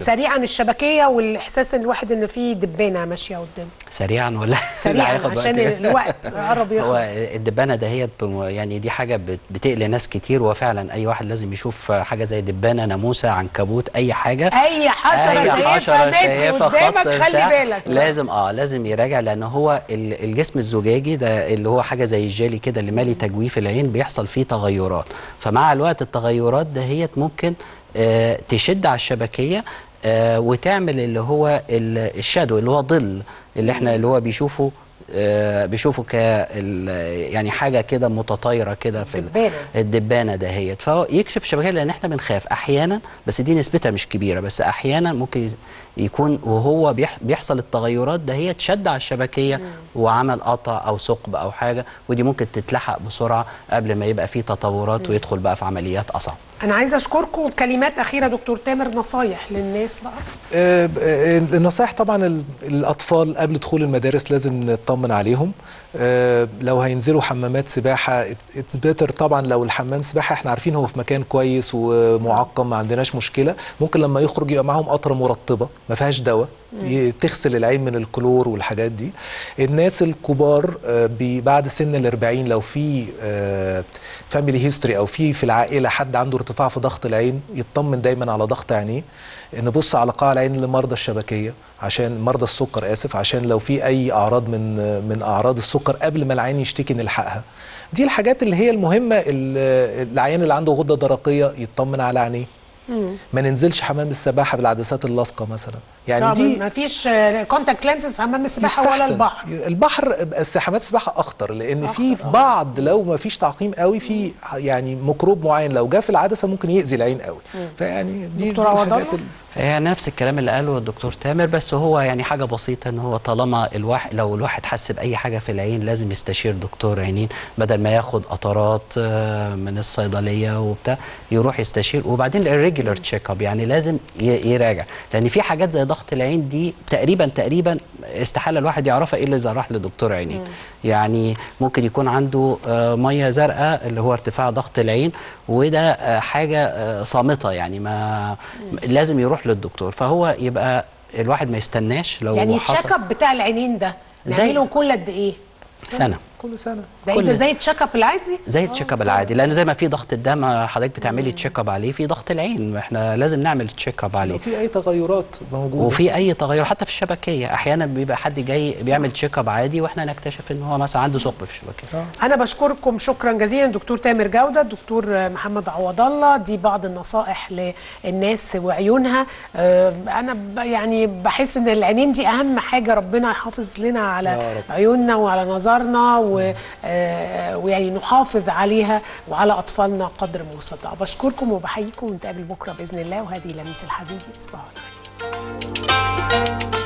سريعا الشبكيه والاحساس ان الواحد ان في دبانه ماشيه قدامه سريعا ولا سريعا هياخد وقت؟ عشان الوقت قرب هو يخلص الدبانه دهيت بم- يعني دي حاجه بت- بتقلق ناس كتير وفعلا اي واحد لازم يشوف حاجه زي دبانه ناموسه عنكبوت اي حاجه اي حشره أي شايفها حشرة ماشي شايفها قدامك خط خلي بتاع، بالك لازم اه لازم يراجع لان هو ال- الجسم الزجاجي ده اللي هو حاجه زي الجيلي كده اللي مالي تجويف العين بيحصل فيه تغيرات فمع الوقت التغيرات دهيت ممكن آه تشد على الشبكيه آه وتعمل اللي هو ال- الشادو اللي هو ظل اللي احنا اللي هو بيشوفه آه بيشوفه ك يعني حاجه كده متطايره كده في ال- دبانة. الدبانه دهيت فهو يكشف الشبكيه لان احنا بنخاف احيانا بس دي نسبتها مش كبيره بس احيانا ممكن يكون وهو بيح بيحصل التغيرات دهيت شد على الشبكيه وعمل قطع او ثقب او حاجه ودي ممكن تتلحق بسرعه قبل ما يبقى في تطورات ويدخل بقى في عمليات اصعب انا عايزه اشكركم كلمات اخيره دكتور تامر نصايح للناس بقى آه، آه، النصائح طبعا ال- الاطفال قبل دخول المدارس لازم نطمن عليهم آه، لو هينزلوا حمامات سباحه اتس بيتر طبعا لو الحمام سباحه احنا عارفين هو في مكان كويس ومعقم ما عندناش مشكله ممكن لما يخرج يبقى معاهم قطره مرطبه ما فيهاش دواء ي- تغسل العين من الكلور والحاجات دي الناس الكبار آه، بي- بعد سن ال 40 لو في فاميلي هيستوري او في في العائله حد عنده ارتفاع في ضغط العين يطمن دايما على ضغط عينيه نبص على قاع العين لمرضى الشبكيه عشان مرضى السكر اسف عشان لو في اي اعراض من من اعراض السكر قبل ما العين يشتكي نلحقها دي الحاجات اللي هي المهمه ال- العيان اللي عنده غده درقيه يطمن على عينيه ما ننزلش حمام السباحه بالعدسات اللاصقه مثلا يعني دي ما فيش كونتاكت لينسز حمام السباحه ولا يستحسن. البحر البحر بس حمامات السباحه اخطر لان في في بعض لو ما فيش تعقيم قوي في يعني ميكروب معين لو جه في العدسه ممكن يأذي العين قوي فيعني دي, دي دكتور عوض الحاجات الله؟ ال- هي نفس الكلام اللي قاله الدكتور تامر بس هو يعني حاجه بسيطه ان هو طالما الواحد لو الواحد حس باي حاجه في العين لازم يستشير دكتور عينين بدل ما ياخد قطرات آه، من الصيدليه وبتاع يروح يستشير وبعدين الريجولار تشيك اب يعني لازم ي- يراجع لان في حاجات زي ضغط العين دي تقريبا تقريبا استحاله الواحد يعرفها الا اذا راح لدكتور عينين يعني ممكن يكون عنده آه، ميه زرقاء اللي هو ارتفاع ضغط العين وده آه، حاجه آه، صامته يعني ما لازم يروح للدكتور فهو يبقى الواحد ما يستناش لو يعني حصل التشيك اب بتاع العينين ده زي- نعمله كل قد ايه؟ سنه كل سنه ده ايه كل- ده زي التشيك اب العادي؟ زي التشيك اب العادي لان زي ما في ضغط الدم حضرتك بتعملي تشيك اب عليه في ضغط العين احنا لازم نعمل تشيك اب عليه لو في اي تغيرات موجوده وفي اي تغير حتى في الشبكيه احيانا بيبقى حد جاي بيعمل تشيك اب عادي واحنا نكتشف ان هو مثلا عنده ثقب في الشبكيه انا بشكركم شكرا جزيلا دكتور تامر جوده دكتور محمد عوض الله دي بعض النصائح للناس وعيونها آه، انا ب- يعني بحس ان العينين دي اهم حاجه ربنا يحافظ لنا على يا رب. عيوننا وعلى نظرنا و- آه، ويعني نحافظ عليها وعلى اطفالنا قدر المستطاع بشكركم وبحييكم ونتقابل بكره باذن الله وهذه لميس الحديد تصبحوا على خير